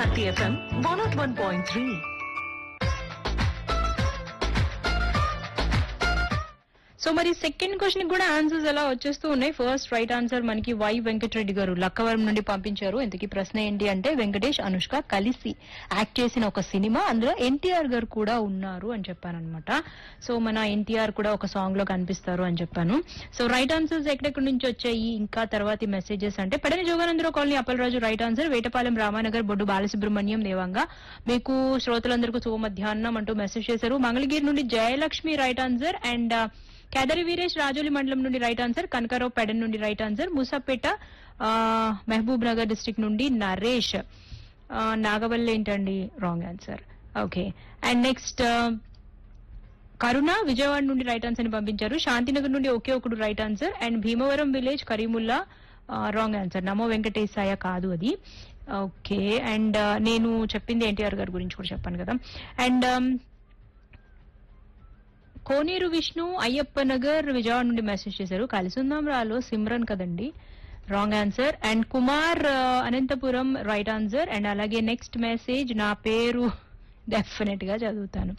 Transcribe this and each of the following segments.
Bharati FM one naught one point three so మరి second question కూడా answers ఎలా వచ్చేస్తూ ఉన్నాయి ఫస్ట్ రైట్ ఆన్సర్ మనకి వై వెంకటరెడ్డి గారు లక్కవరం నుండి పంపించారు ఇంతకీ ప్రశ్న ఏంటి అంటే వెంకటేష్ అనుష్క కలిసి యాక్ట్ చేసిన ఒక సినిమా అందులో ఎన్టీఆర్ గారు కూడా ఉన్నారు అని చెప్పాను అనమాట సో మన ఎన్టీఆర్ కూడా ఒక సాంగ్ లో కనిపిస్తారు అని చెప్పాను సో రైట్ ఆన్సర్స్ ఎక్కడెక్కడి నుంచి వచ్చాయి ఇంకా తర్వాతి మెసేజెస్ అంటే Pedana Joganandarao colony Appalaraju right answer Vetapalem Ramanagar Boddu Balasubrahmanyam దేవంగా మీకు శ్రోతలందరికీ శుభ మధ్యాహ్నం అంటూ మెసేజ్ చేశారు మంగళగిరి నుండి Jayalakshmi right answer and Kedari Veeresh Rajoli మండలం నుండి రైట్ ఆన్సర్ కనకారావు పెడన్ నుండి రైట్ ఆన్సర్ మూసాపేట ఆ, మహబూబ్ నగర్ డిస్ట్రిక్ట్ నుండి నరేష్ ఆ, నాగవల్లి ఏంటండి wrong answer okay and next Karuna Vijayawada నుండి రైట్ ఆన్సర్ ని పంపించారు శాంతినగర్ నుండి ఒకే ఒకడు right answer and Bhimavaram village Karimulla wrong answer నమో వెంకటేశాయ కాదు అది ఓకే అండ్ నేను చెప్పింది ఎన్టీఆర్ గారి గురించి కూడా చెప్పాను కదా అండ్ కోనేరు విష్ణు అయ్యప్ప నగర్ విజయవాడ నుండి మెసేజ్ చేశారు కలిసుందాం రాలో సిమ్రన్ కదండి రాంగ్ ఆన్సర్ అండ్ కుమార్ ఆ, అనంతపురం రైట్ ఆన్సర్ అండ్ అలాగే నెక్స్ట్ మెసేజ్ నా పేరు డెఫినెట్ గా చదువుతాను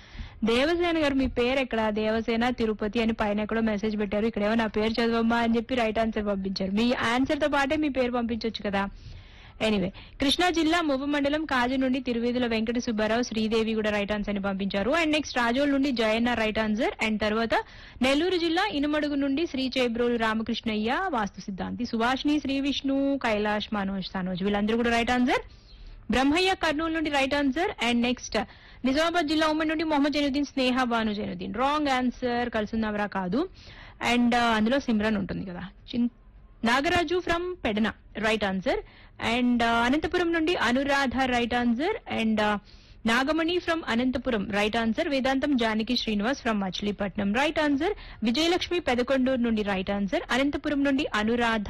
దేవసేన గారు మీ పేరు ఎక్కడ దేవసేన తిరుపతి అని పైన ఎక్కడో మెసేజ్ పెట్టారు ఇక్కడేమో నా పేరు చదవమ్మా అని చెప్పి రైట్ ఆన్సర్ పంపించారు మీ ఆన్సర్ తో పాటే మీ పేరు పంపించవచ్చు కదా ఎనీవే కృష్ణా జిల్లా మువ్వ మండలం కాజు నుండి తిరువేదుల వెంకట సుబ్బారావు శ్రీదేవి కూడా రైట్ ఆన్సర్ ని పంపించారు అండ్ నెక్స్ట్ రాజోల్ నుండి జయన్న రైట్ ఆన్సర్ అండ్ తర్వాత నెల్లూరు జిల్లా ఇనుమడుగు నుండి శ్రీ చేబ్రోలు రామకృష్ణయ్య వాస్తు సిద్ధాంతి సుభాష్ని శ్రీ విష్ణు కైలాష్ మనోజ్ సనోజ్ వీళ్ళందరూ కూడా రైట్ ఆన్సర్ బ్రహ్మయ్య కర్నూలు నుండి right answer and next Nizamabad జిల్లా ఉమ్మడి నుండి మొహమ్మద్ జైనుద్దీన్ స్నేహ బాను జైనుద్దీన్ రాంగ్ ఆన్సర్ కలిసిందవరా కాదు అండ్ అందులో సిమ్రన్ ఉంటుంది కదా చిన్- Nagaraju from Pedana right answer and Anantapuram నుండి Anuradha right answer and Nagamani from Anantapuram right answer Vedantam Janaki Srinivas from Machilipatnam right answer Vijayalakshmi Pedakonduru నుండి రైట్ ఆన్సర్ అనంతపురం నుండి అనురాధ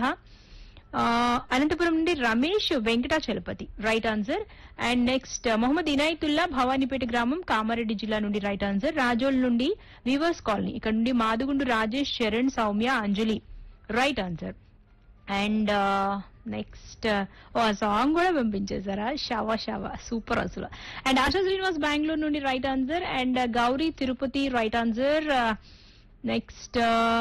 ఆ, అనంతపురం నుండి Ramesh Venkatachalapathi right answer and next Mohammed Inayatullah Bhavanipeta గ్రామం కామారెడ్డి జిల్లా నుండి రైట్ ఆన్సర్ రాజోల్ నుండి వివర్స్ కాలనీ ఇక్కడ నుండి Madugundu Rajesh Charan Soumya Anjali right answer and next ఓ ఆ సాంగ్ కూడా పంపించేశారా షవ షవ సూపర్ అసలు అండ్ ఆశా శ్రీనివాస్ బెంగళూరు నుండి right answer and Gauri Tirupati right answer next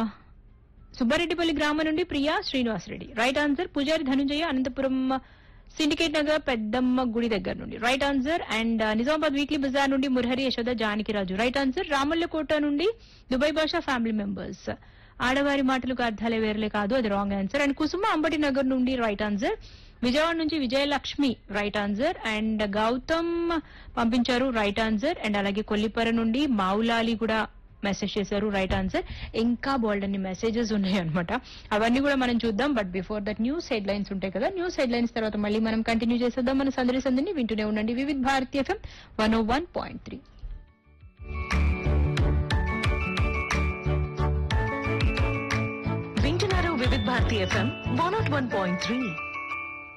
Subbareddypalli గ్రామం నుండి Priya Srinivas Reddy right answer Pujari Dhanunjaya Anantapuram syndicate Nagar పెద్దమ్మ గుడి దగ్గర నుండి right answer and Nizamabad weekly bazaar నుండి మురహరి యశోద జానకిరాజు రైట్ ఆన్సర్ రామల్లకోట నుండి దుబాయ్ భాషా ఫ్యామిలీ మెంబర్స్ ఆడవారి మాటలకు అర్థాలే వేరలే కాదు అది wrong answer and Kusuma Ambati Nagar నుండి రైట్ ఆన్సర్ విజయవాడ నుంచి Vijayalakshmi right answer and Gautam పంపించారు రైట్ ఆన్సర్ అండ్ అలాగే కొల్లిపర నుండి మావులాలి కూడా మెసేజ్ చేశారు రైట్ ఆన్సర్ ఇంకా బోల్డ్ అన్ని మెసేజెస్ ఉన్నాయి అనమాట అవన్నీ కూడా మనం చూద్దాం but before that news headlines ఉంటాయి కదా న్యూస్ హెడ్ లైన్స్ తర్వాత మళ్ళీ మనం కంటిన్యూ చేసేద్దాం మన సందడి సందడిని వింటూనే ఉండండి Vividh Bharati FM one O one point three వింటున్నారు Vividh Bharati FM one naught one point three